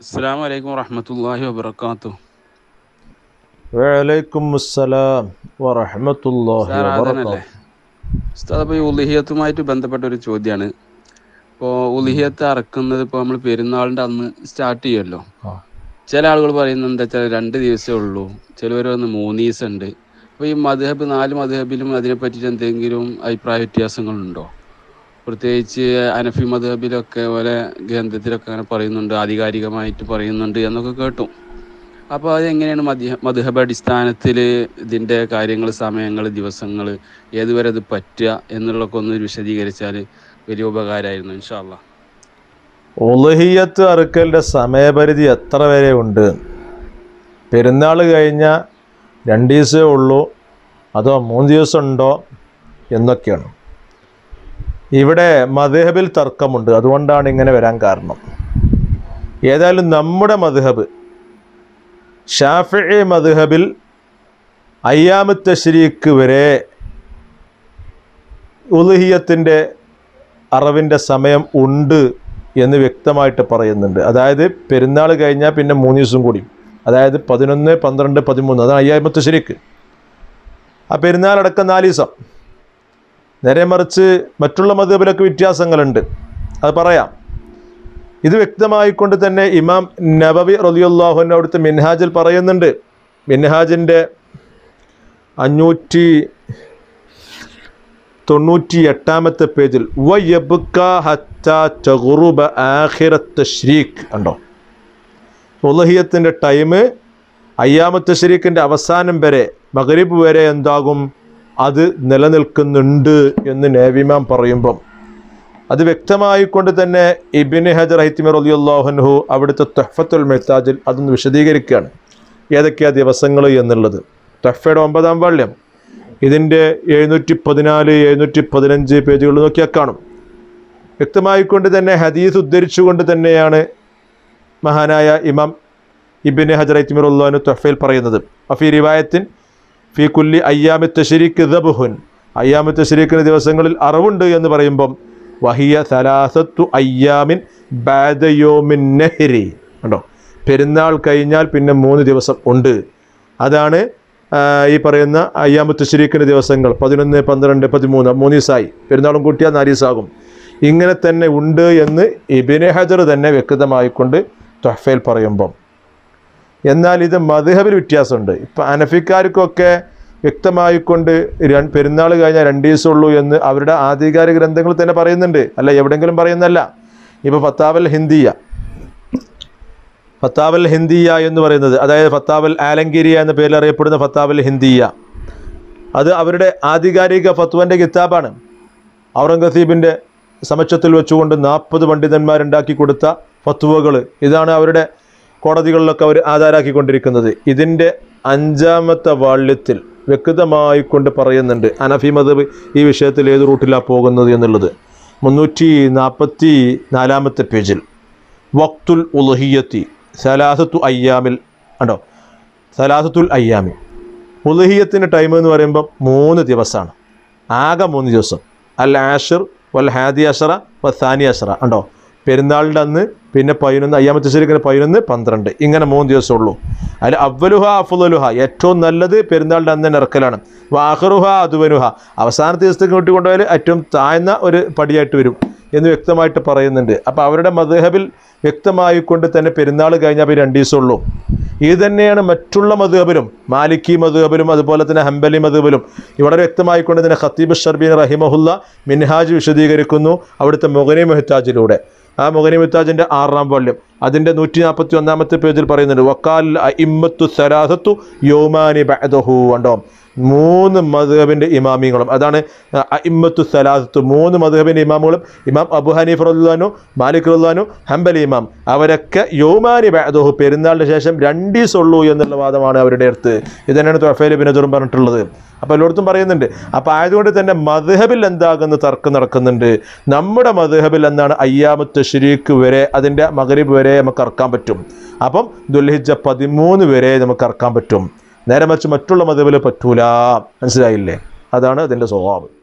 അസ്സാം വലൈക്കും വറഹമത്തല്ലാഹി വബർക്കാത്തു വലൈക്കും അസ്സലാം വറഹമത്തുല്ലാഹി സാർ ആദനല്ലേ വബറകാതുഹു ഉസ്താദ് അപ്പോൾ ഈ ഉലിഹിയത്തുമായിട്ട് ബന്ധപ്പെട്ട ഒരു ചോദ്യമാണ് ഇപ്പോൾ ഉലിഹിയത്ത് അറക്കുന്നത് ഇപ്പോൾ നമ്മൾ പെരുന്നാളിൻ്റെ അന്ന് സ്റ്റാർട്ട് ചെയ്യുമല്ലോ ആ. ചില ആളുകൾ പറയുന്നത് എന്താ വെച്ചാൽ രണ്ട് ദിവസമേ ഉള്ളൂ ചിലവർ വന്ന് മൂന്ന് ദിവസം ഉണ്ട് അപ്പോൾ ഈ മധുഹബ് നാല് മധുഹബിലും അതിനെ പറ്റിയിട്ട് എന്തെങ്കിലും അഭിപ്രായ വ്യത്യാസങ്ങളുണ്ടോ പ്രത്യേകിച്ച് അനഫി മധുഹബിലൊക്കെ ഓരോ ഗ്രന്ഥത്തിലൊക്കെ അങ്ങനെ പറയുന്നുണ്ട് ആധികാരികമായിട്ട് പറയുന്നുണ്ട് എന്നൊക്കെ കേട്ടു അപ്പോൾ അതെങ്ങനെയാണ് മദ്യ മധുഹബ് അടിസ്ഥാനത്തിൽ ഇതിൻ്റെ കാര്യങ്ങൾ സമയങ്ങൾ ദിവസങ്ങൾ ഏതുവരെ അത് പറ്റുക എന്നുള്ളതൊക്കെ ഒന്ന് വിശദീകരിച്ചാൽ വലിയ ഉപകാരമായിരുന്നു ഇൻഷാല്ല ഉലഹിയത്ത് അറുക്കലിൻ്റെ സമയപരിധി എത്ര വരെ ഉണ്ട് പെരുന്നാൾ കഴിഞ്ഞ രണ്ട് ദിവസമേ ഉള്ളൂ അതോ മൂന്ന് ദിവസം ഉണ്ടോ എന്നൊക്കെയാണ് ഇവിടെ മധുഹബിൽ തർക്കമുണ്ട് അതുകൊണ്ടാണ് ഇങ്ങനെ വരാൻ കാരണം ഏതായാലും നമ്മുടെ മധുഹബ് ഷാഫി മധുഹബിൽ അയ്യാമു തശ്രീക്ക് വരെ ഉലുഹിയത്തിൻ്റെ അറവിൻ്റെ സമയം ഉണ്ട് എന്ന് വ്യക്തമായിട്ട് പറയുന്നുണ്ട് അതായത് പെരുന്നാൾ കഴിഞ്ഞാൽ പിന്നെ മൂന്ന് ദിവസം കൂടി അതായത് പതിനൊന്ന് പന്ത്രണ്ട് പതിമൂന്ന് അതാണ് അയ്യാമത്ത് ശരിക്ക് ആ പെരുന്നാളടക്കം നാല് ദിവസം നേരെ മറിച്ച് മറ്റുള്ള മതബിലൊക്കെ വ്യത്യാസങ്ങളുണ്ട് അത് പറയാം ഇത് വ്യക്തമായിക്കൊണ്ട് തന്നെ ഇമാം നബവി റലിയുല്ലാഹുവിൻ്റെ അവിടുത്തെ മിൻഹാജിൽ പറയുന്നുണ്ട് മിൻഹാജിൻ്റെ അഞ്ഞൂറ്റി തൊണ്ണൂറ്റി എട്ടാമത്തെ പേജിൽ വയബ്ക ഹത്ത ചകുറുബ ആഖിറത്ത് ഷ്രീഖ് ഉണ്ടോ ഉലഹിയത്തിൻ്റെ ടൈം അയ്യാമത്തെ ഷരീഖിൻ്റെ അവസാനം വരെ മഗ്രിബ് വരെ എന്താകും അത് നിലനിൽക്കുന്നുണ്ട് എന്ന് നേവിമാം പറയുമ്പം അത് വ്യക്തമായിക്കൊണ്ട് തന്നെ ഇബിന് ഹജർ ഹൈത്തിമർ അലിയുല്ലാഹുൻഹു അവിടുത്തെ തൊഹഫത്തുൽ മെഹ്താജിൽ അതൊന്ന് വിശദീകരിക്കുകയാണ് ഏതൊക്കെയാ ദിവസങ്ങൾ എന്നുള്ളത് തൊഹഫയുടെ ഒമ്പതാം വാള്യം ഇതിൻ്റെ എഴുന്നൂറ്റി പതിനാല് എഴുന്നൂറ്റി പതിനഞ്ച് പേജുകൾ നോക്കിയാൽ കാണും വ്യക്തമായിക്കൊണ്ട് തന്നെ ഹദീസ് ഉദ്ധരിച്ചുകൊണ്ട് തന്നെയാണ് മഹാനായ ഇമാം ഇബിന് ഹജർ ഇത്തിമിറുല്ലാനു തൊഫയിൽ പറയുന്നത് അഫി റിവായത്തിൻ ഫി കുല്ലി അയ്യാമി തഷരീഖ് ദബുഹുൻ അയ്യാമി തഷരീഖിന് ദിവസങ്ങളിൽ അറിവുണ്ട് എന്ന് പറയുമ്പം വഹിയ സലാസത്തു അയ്യാമിൻ ബാദയോമിൻ നെഹ്രി ഉണ്ടോ പെരുന്നാൾ കഴിഞ്ഞാൽ പിന്നെ മൂന്ന് ദിവസം ഉണ്ട് അതാണ് ആ, ഈ പറയുന്ന അയ്യാമത്ത് ശരീക്കിൻ്റെ ദിവസങ്ങൾ പതിനൊന്ന് പന്ത്രണ്ട് പതിമൂന്ന് മൂന്ന് ദിവസമായി പെരുന്നാളും കൂട്ടിയാൽ നാല് ദിവസമാകും ഇങ്ങനെ തന്നെ ഉണ്ട് എന്ന് ഇബിനെ ഹജർ തന്നെ വ്യക്തമായിക്കൊണ്ട് തൊഹഫയിൽ പറയുമ്പം എന്നാൽ ഇത് മധുഹബിൽ വ്യത്യാസമുണ്ട് ഇപ്പം അനഫിക്കാർക്കൊക്കെ വ്യക്തമായിക്കൊണ്ട് രണ്ട് പെരുന്നാൾ കഴിഞ്ഞാൽ രണ്ട് ദിവസം ഉള്ളൂ എന്ന് അവരുടെ ആധികാരിക ഗ്രന്ഥങ്ങൾ തന്നെ പറയുന്നുണ്ട് അല്ല എവിടെയെങ്കിലും പറയുന്നല്ല ഇപ്പോൾ ഫത്താവൽ ഹിന്ദിയ ഫത്താവൽ ഹിന്ദിയ എന്ന് പറയുന്നത് അതായത് ഫത്താവൽ ആലങ്കിരിയ എന്ന പേരിൽ അറിയപ്പെടുന്ന ഫത്താവൽ ഹിന്ദിയ അത് അവരുടെ ആധികാരിക ഫത്വൻ്റെ കിതാബാണ് ഔറംഗസീബിൻ്റെ സമക്ഷത്തിൽ വെച്ചുകൊണ്ട് നാൽപ്പത് പണ്ഡിതന്മാരുണ്ടാക്കി കൊടുത്ത ഫത്വകൾ ഇതാണ് അവരുടെ കോടതികളിലൊക്കെ അവർ ആധാരാക്കിക്കൊണ്ടിരിക്കുന്നത് ഇതിൻ്റെ അഞ്ചാമത്തെ വാള്യത്തിൽ വ്യക്തമായി കൊണ്ട് പറയുന്നുണ്ട് അനഫി മദബ് ഈ വിഷയത്തിൽ ഏത് റൂട്ടിലാണ് പോകുന്നത് എന്നുള്ളത് മുന്നൂറ്റി നാൽപ്പത്തി നാലാമത്തെ പേജിൽ വക്തുൽ ഉലഹിയത്തി സലാസത്തു അയ്യാമിൽ ഉണ്ടോ സലാസത്തുൽ അയ്യാമി ഉലഹിയത്തിൻ്റെ ടൈം എന്ന് പറയുമ്പോൾ മൂന്ന് ദിവസമാണ് ആകെ മൂന്ന് ദിവസം അൽ ആഷിർ വൽ ഹാദി അഷറ വ സാനി അഷറ ഉണ്ടോ പെരുന്നാളിൻ്റെ അന്ന് പിന്നെ പതിനൊന്ന് അയ്യാമത്തെ ശരിക്കുന്ന പതിനൊന്ന് പന്ത്രണ്ട് ഇങ്ങനെ മൂന്ന് ദിവസം ഉള്ളൂ അതിൽ അവലുഹ അഫുലുഹ ഏറ്റവും നല്ലത് പെരുന്നാളിൻ്റെ അന്ന് തന്നെ ഇറക്കലാണ് വാഹറുഹ അതുവനുഹ അവസാനത്തെ ദിവസത്തേക്ക് കൂട്ടിക്കൊണ്ടുപോയാൽ ഏറ്റവും താഴ്ന്ന ഒരു പടിയായിട്ട് വരും എന്ന് വ്യക്തമായിട്ട് പറയുന്നുണ്ട് അപ്പോൾ അവരുടെ മധുഹബിൽ വ്യക്തമായിക്കൊണ്ട് തന്നെ പെരുന്നാൾ കഴിഞ്ഞാൽ പിന്നെ രണ്ട് ദിവസം ഉള്ളൂ ഇത് തന്നെയാണ് മറ്റുള്ള മധുഹബിലും മാലിക്കി മധുഹബിലും അതുപോലെ തന്നെ ഹംബലി മധുഹബിലും ഇവിടെ വ്യക്തമായിക്കൊണ്ട് തന്നെ ഖത്തീബ് ഷർബീൻ റഹിമഹുല്ല മിൻഹാജ് വിശദീകരിക്കുന്നു അവിടുത്തെ മുഗനി മെഹ്താജിലൂടെ ആ മുഗനി മെഹ്താജിൻ്റെ ആറാം വാള്യം അതിൻ്റെ നൂറ്റി നാൽപ്പത്തി ഒന്നാമത്തെ പേജിൽ പറയുന്നുണ്ട് വക്കാൽ ഇമ്മത്തു സലാസത്തു യോമാനി ബഅദഹു ഉണ്ടോ മൂന്ന് മധുഹബിൻ്റെ ഇമാമിങ്ങളും അതാണ് ഇമ്മത്തു സലാസത്തു മൂന്ന് മധുഹബിൻ്റെ ഇമാമുകളും ഇമാം അബു ഹനീഫ് റഹ്ലാനു മാലിക് റഹ്ലാനു ഹംബലി ഇമാം അവരൊക്കെ യോമാനി ബഅദഹു പെരുന്നാളിന് ശേഷം രണ്ട് ദിവസം ഉള്ളൂ എന്നുള്ള വാദമാണ് അവരുടെ അടുത്ത് ഇത് തന്നെയാണ് തൊഫേൽ ബിനജുറും പറഞ്ഞിട്ടുള്ളത് അപ്പോൾ എല്ലായിടത്തും പറയുന്നുണ്ട് അപ്പോൾ ആയതുകൊണ്ട് തന്നെ മധുഹബിൽ എന്താകുന്ന തർക്കം നടക്കുന്നുണ്ട് നമ്മുടെ മധുഹബിൽ എന്താണ് അയ്യാമത്ത് ഷരീക്ക് വരെ അതിൻ്റെ മകരീബ് വരെ നമുക്ക് ഇറക്കാൻ പറ്റും അപ്പം ദുൽഹിജ പതിമൂന്ന് വരെ നമുക്ക് ഇറക്കാൻ പറ്റും നേരെ മറിച്ച് മറ്റുള്ള മധുഹബിൽ പറ്റൂല മനസ്സിലായില്ലേ അതാണ് അതിൻ്റെ സ്വഭാവം